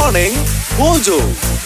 Morning Mojo.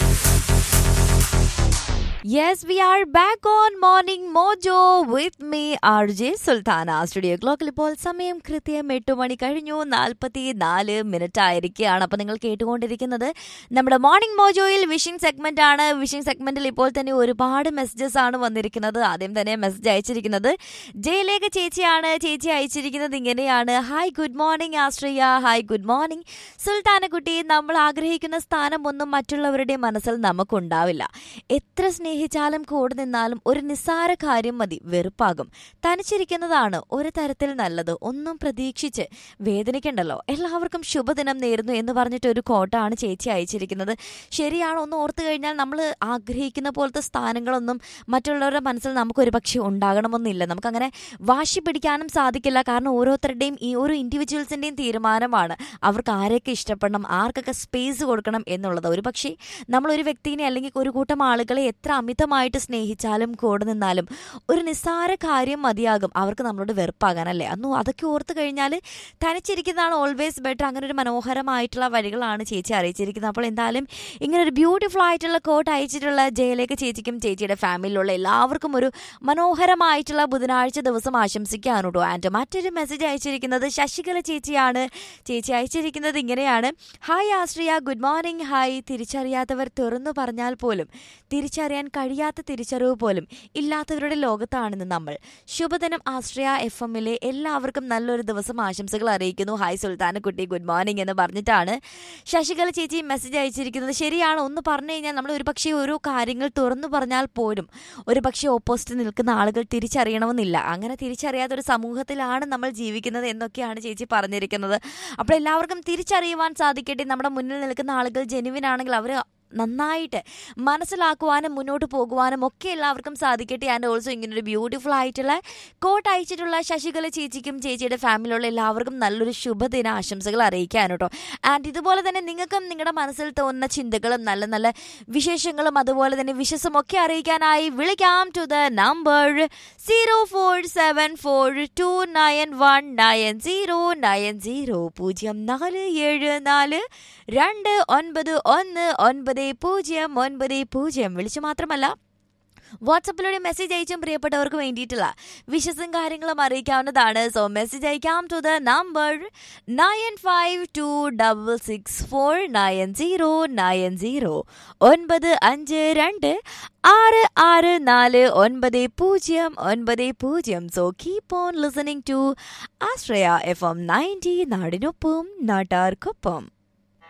Yes, we are back on Morning Mojo with me, RJ Sultana studio ക്ലോക്കിൽ ഇപ്പോൾ സമയം കൃത്യം എട്ട് മണി കഴിഞ്ഞു നാൽപ്പത്തി നാല് മിനിറ്റ് ആയിരിക്കുകയാണ് അപ്പോൾ നിങ്ങൾ കേട്ടുകൊണ്ടിരിക്കുന്നത് നമ്മുടെ മോർണിംഗ് മോജോയിൽ വിഷിംഗ് സെഗ്മെന്റ് ആണ് വിഷിംഗ് സെഗ്മെന്റിൽ ഇപ്പോൾ തന്നെ ഒരുപാട് മെസ്സേജസ് ആണ് വന്നിരിക്കുന്നത് ആദ്യം തന്നെ മെസ്സേജ് അയച്ചിരിക്കുന്നത് ജയിലേഖ ചേച്ചിയാണ് ചേച്ചി അയച്ചിരിക്കുന്നത് ഇങ്ങനെയാണ് hi good morning Ashraya hi good morning സുൽത്താനക്കുട്ടി നമ്മൾ ആഗ്രഹിക്കുന്ന സ്ഥാനം ഒന്നും മറ്റുള്ളവരുടെ മനസ്സിൽ നമുക്കുണ്ടാവില്ല എത്ര സ്നേഹിച്ചാലും കൂടെ നിന്നാലും ഒരു നിസ്സാര കാര്യം മതി വെറുപ്പാകും തനിച്ചിരിക്കുന്നതാണ് ഒരു തരത്തിൽ നല്ലത് ഒന്നും പ്രതീക്ഷിച്ച് വേദനിക്കണ്ടല്ലോ എല്ലാവർക്കും ശുഭദിനം നേരുന്നു എന്ന് പറഞ്ഞിട്ട് ഒരു കോട്ടാണ് ചേച്ചി അയച്ചിരിക്കുന്നത് ശരിയാണ് ഒന്ന് ഓർത്തു കഴിഞ്ഞാൽ നമ്മൾ ആഗ്രഹിക്കുന്ന പോലത്തെ സ്ഥാനങ്ങളൊന്നും മറ്റുള്ളവരുടെ മനസ്സിൽ നമുക്ക് ഒരു പക്ഷേ ഉണ്ടാകണമെന്നില്ല നമുക്കങ്ങനെ വാശി പിടിക്കാനും സാധിക്കില്ല കാരണം ഓരോരുത്തരുടെയും ഈ ഓരോ ഇൻഡിവിജ്വൽസിൻ്റെയും തീരുമാനമാണ് അവർക്ക് ആരെയൊക്കെ ഇഷ്ടപ്പെടണം ആർക്കൊക്കെ സ്പേസ് കൊടുക്കണം എന്നുള്ളത് ഒരു പക്ഷേ നമ്മൾ ഒരു വ്യക്തിനെ അല്ലെങ്കിൽ ഒരു കൂട്ടം ആളുകളെ എത്ര അമിതമായിട്ട് സ്നേഹിച്ചാലും കൂടെ നിന്നാലും ഒരു നിസ്സാര കാര്യം മതിയാകും അവർക്ക് നമ്മളോട് വെറുപ്പാകാനല്ലേ അന്ന് അതൊക്കെ ഓർത്ത് കഴിഞ്ഞാൽ തനിച്ചിരിക്കുന്നതാണ് ഓൾവേസ് ബെറ്റർ അങ്ങനെ ഒരു മനോഹരമായിട്ടുള്ള വഴികളാണ് ചേച്ചി അറിയിച്ചിരിക്കുന്നത് അപ്പോൾ എന്തായാലും ഇങ്ങനെ ഒരു ബ്യൂട്ടിഫുൾ ആയിട്ടുള്ള കോട്ട് അയച്ചിട്ടുള്ള ജയലേഖ ചേച്ചിക്കും ചേച്ചിയുടെ ഫാമിലിയിലുള്ള എല്ലാവർക്കും ഒരു മനോഹരമായിട്ടുള്ള ബുധനാഴ്ച ദിവസം ആശംസിക്കുകയാണ് കേട്ടോ ആൻഡ് മറ്റൊരു മെസ്സേജ് അയച്ചിരിക്കുന്നത് ശശികല ചേച്ചിയാണ് ചേച്ചി അയച്ചിരിക്കുന്നത് ഇങ്ങനെയാണ് hi Ashriya good morning hi തിരിച്ചറിയാത്തവർ തുറന്നു പറഞ്ഞാൽ പോലും തിരിച്ചറിയാൻ കഴിയാത്ത തിരിച്ചറിവ് പോലും ഇല്ലാത്തവരുടെ ലോകത്താണെന്ന് നമ്മൾ ശുഭദിനം ആശ്രയ എഫ് എമ്മിലെ എല്ലാവർക്കും നല്ലൊരു ദിവസം ആശംസകൾ അറിയിക്കുന്നു ഹായ് സുൽത്താനക്കുട്ടി ഗുഡ് മോർണിംഗ് എന്ന് പറഞ്ഞിട്ടാണ് ശശികല ചേച്ചി മെസ്സേജ് അയച്ചിരിക്കുന്നത് ശരിയാണ് ഒന്ന് പറഞ്ഞു കഴിഞ്ഞാൽ നമ്മൾ ഒരു പക്ഷേ ഓരോ കാര്യങ്ങൾ തുറന്നു പറഞ്ഞാൽ പോലും ഒരു പക്ഷേ ഓപ്പോസിറ്റ് നിൽക്കുന്ന ആളുകൾ തിരിച്ചറിയണമെന്നില്ല അങ്ങനെ തിരിച്ചറിയാത്ത ഒരു സമൂഹത്തിലാണ് നമ്മൾ ജീവിക്കുന്നത് എന്നൊക്കെയാണ് ചേച്ചി പറഞ്ഞിരിക്കുന്നത് അപ്പോൾ എല്ലാവർക്കും തിരിച്ചറിയുവാൻ സാധിക്കട്ടെ നമ്മുടെ മുന്നിൽ നിൽക്കുന്ന ആളുകൾ ജെനുവിൻ ആണെങ്കിൽ അവർ നന്നായിട്ട് മനസ്സിലാക്കുവാനും മുന്നോട്ട് പോകുവാനും ഒക്കെ എല്ലാവർക്കും സാധിക്കട്ടെ ആൻഡ് ഓൾസോ ഇങ്ങനൊരു ബ്യൂട്ടിഫുൾ ആയിട്ടുള്ള കോട്ട് അയച്ചിട്ടുള്ള ശശികല ചേച്ചിക്കും ചേച്ചിയുടെ ഫാമിലിയുള്ള എല്ലാവർക്കും നല്ലൊരു ശുഭദിന ആശംസകൾ അറിയിക്കാൻ കേട്ടോ ആൻഡ് ഇതുപോലെ തന്നെ നിങ്ങൾക്കും നിങ്ങളുടെ മനസ്സിൽ തോന്നുന്ന ചിന്തകളും നല്ല നല്ല വിശേഷങ്ങളും അതുപോലെ തന്നെ വിശ്വസം ഒക്കെ അറിയിക്കാനായി വിളിക്കാം to the number zero four seven four two nine one nine zero nine zero പൂജ്യം നാല് ഏഴ് നാല് രണ്ട് ഒൻപത് ഒന്ന് ഒൻപത് പൂജ്യം ഒൻപത് പൂജ്യം വിളിച്ചു മാത്രമല്ല വാട്സപ്പിലൂടെ മെസ്സേജ് അയച്ചും പ്രിയപ്പെട്ടവർക്ക് വേണ്ടിയിട്ടുള്ള വിശ്വസും കാര്യങ്ങളും അറിയിക്കാവുന്നതാണ് സോ മെസ്സേജ് അയക്കാം to the number nine five two double six four nine zero nine zero ഒൻപത് അഞ്ച് രണ്ട് ആറ് ആറ് നാല് ഒൻപത് പൂജ്യം ഒൻപത് പൂജ്യം so keep on listening to Ashraya F M ninety നാടിനൊപ്പം നാട്ടാർക്കൊപ്പം